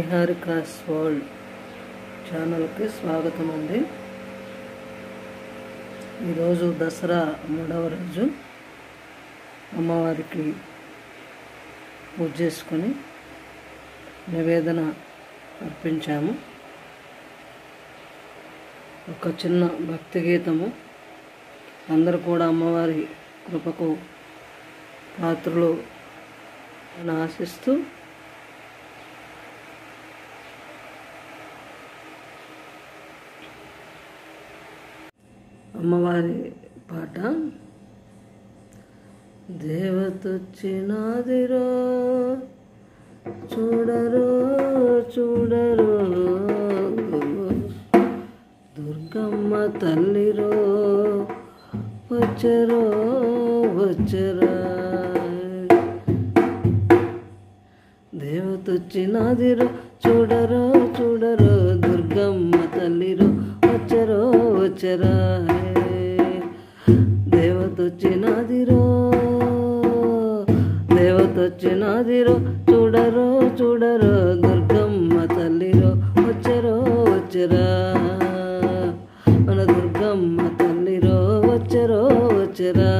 నిహారికాస్ world ఛానల్కి స్వాగతం అండి ఈరోజు దసరా మూడవ రోజు అమ్మవారికి పూజ చేసుకొని నివేదన అర్పించాము ఒక చిన్న భక్తి గీతము అందరూ కూడా అమ్మవారి కృపకు పాత్రలు అని ఆశిస్తూ అమ్మవారి పాట దేవతొచ్చినాదిరో చూడరో చూడరో దుర్గమ్మ తల్లిరో వచ్చరో వచ్చరా దేవతొచ్చినాదిరో చూడరో చూడరో దుర్గమ్మ తల్లిరో వచ్చరో వచ్చరా దేవతొచ్చినాదిరో దేవతొచ్చినాదిరో చూడరో చూడరో దుర్గమ్మ తల్లిరో వచ్చరో వచ్చరా మన దుర్గమ్మ తల్లిరో వచ్చరో వచ్చరా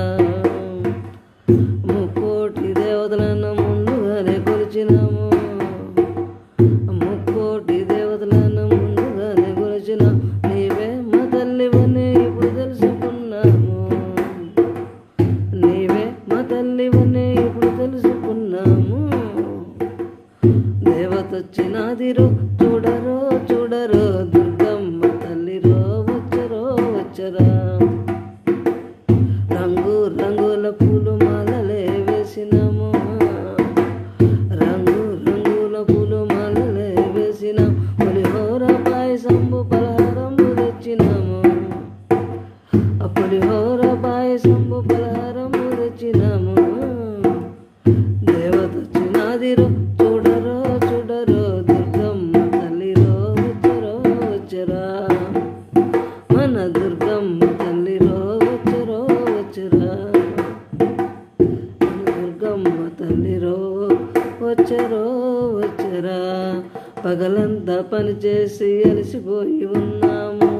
ముక్కోటి దేవతలను ముందుగానే కొలిచినాము ముక్కోటి దేవతలను ముందుగానే కొలిచిన నీవే మా తల్లివని ఇప్పుడు తెలుసుకున్నాము నీవే మా తల్లివని ఇప్పుడు తెలుసుకున్నాము దేవతొచ్చినాదిరో చూడరో చూడరో దుర్గమ్మ తల్లిరో వచ్చరో వచ్చరా రంగు రంగుల పూలు మాలలే వేసినాము రంగు రంగుల పూలు మాలలే వేసినాం పులిహోర పాయసంబు పలహారంబు తెచ్చినాము ఆ పులిహోర పాయసంబు పలహారంబు తెచ్చినాము దేవతొచ్చినాదిరో చూడరో చూడరో దుర్గమ్మ తల్లిరో వచ్చరో వచ్చరా మన దుర్గమ్మ తల్లిరో వచ్చరో వచ్చరా మన దుర్గమ్మ తల్లిరో వచ్చరో వచ్చరా పగలంతా పని చేసి అలసిపోయి ఉన్నాము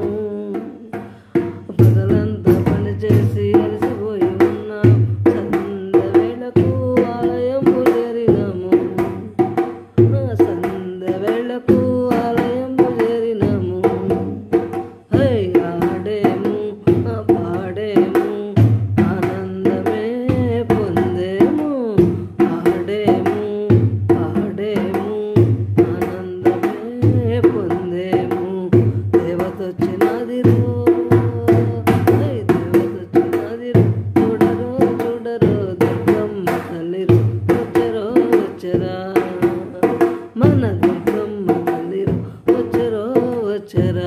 పగలంతా పని చేసి అలసిపోయి ఉన్నాము సంధ్య వేళకు ఆలయము చేరినాము ఆ సంధ్య వేళకు ఆలయము చేరినాము హై ఆడేము ఆ పాడేము ఆనందమే పొందేము ఆడేము పాడేము ఆనందమే పొందేము దేవతొచ్చినాదిరో హై దేవతొచ్చినాదిరో చూడరో చూడరో దుర్గమ్మ తల్లిరో వచ్చరో వచ్చరా మన దుర్గమ్మ తల్లిరో వచ్చరో వచ్చరా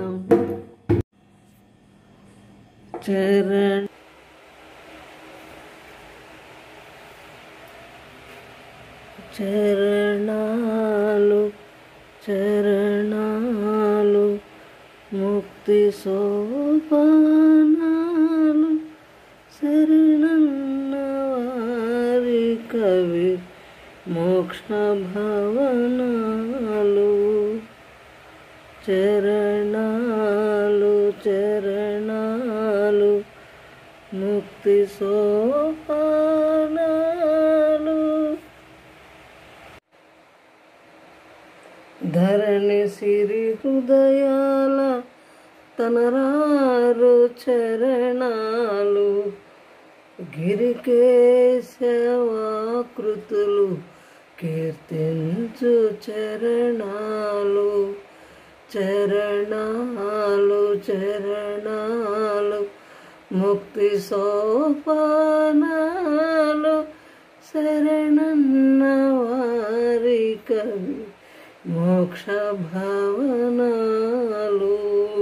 చరణ్ చరణాలు చరణాలు ముక్తి సోపానాలు శరణన్న వారి కవి మోక్ష భవనాలు చరణాలు చరణాలు ముక్తి సోపానాలు ధరణి సిరి హృదయాల తనరారు చరణాలు గిరికేశవాకృతులు కీర్తించు చరణాలు చరణాలు చరణాలు ముక్తి సోపానాలు శరణన్న వారి కవి మోక్ష భవనాలు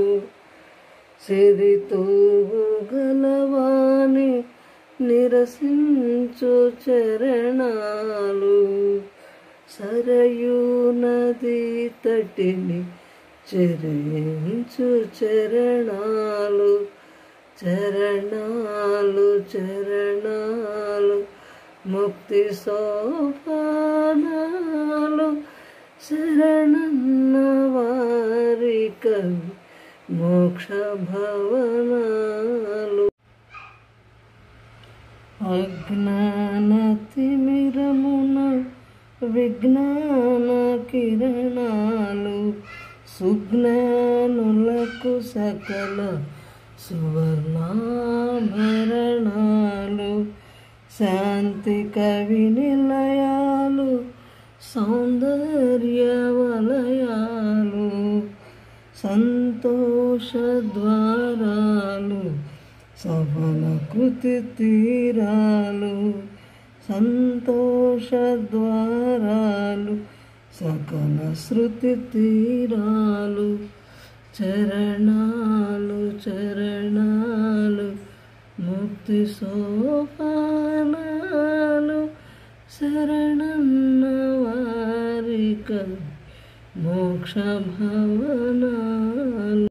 సిరితూగు గలవాణి నిరసించు చరణాలు సరయూ నది తటిని చరించు చరణాలు చరణాలు చరణాలు ముక్తి సోపానాలు శరణన్న వారి కవి మోక్ష భవనాలు అజ్ఞాన తిమిరమున విజ్ఞాన కిరణాలు సుజ్ఞానులకు సకల సువర్ణాభరణాలు శాంతి కవి నిలయాలు సౌందర్య వలయాలు సంతోష ద్వారాలు సఫల కృతి తీరాలు సంతోష ద్వారాలు సకల శృతి తీరాలు చరణాలు చరణాలు ముక్తి సోపానాలు శరణన్న వారిక మోక్ష భవనాలు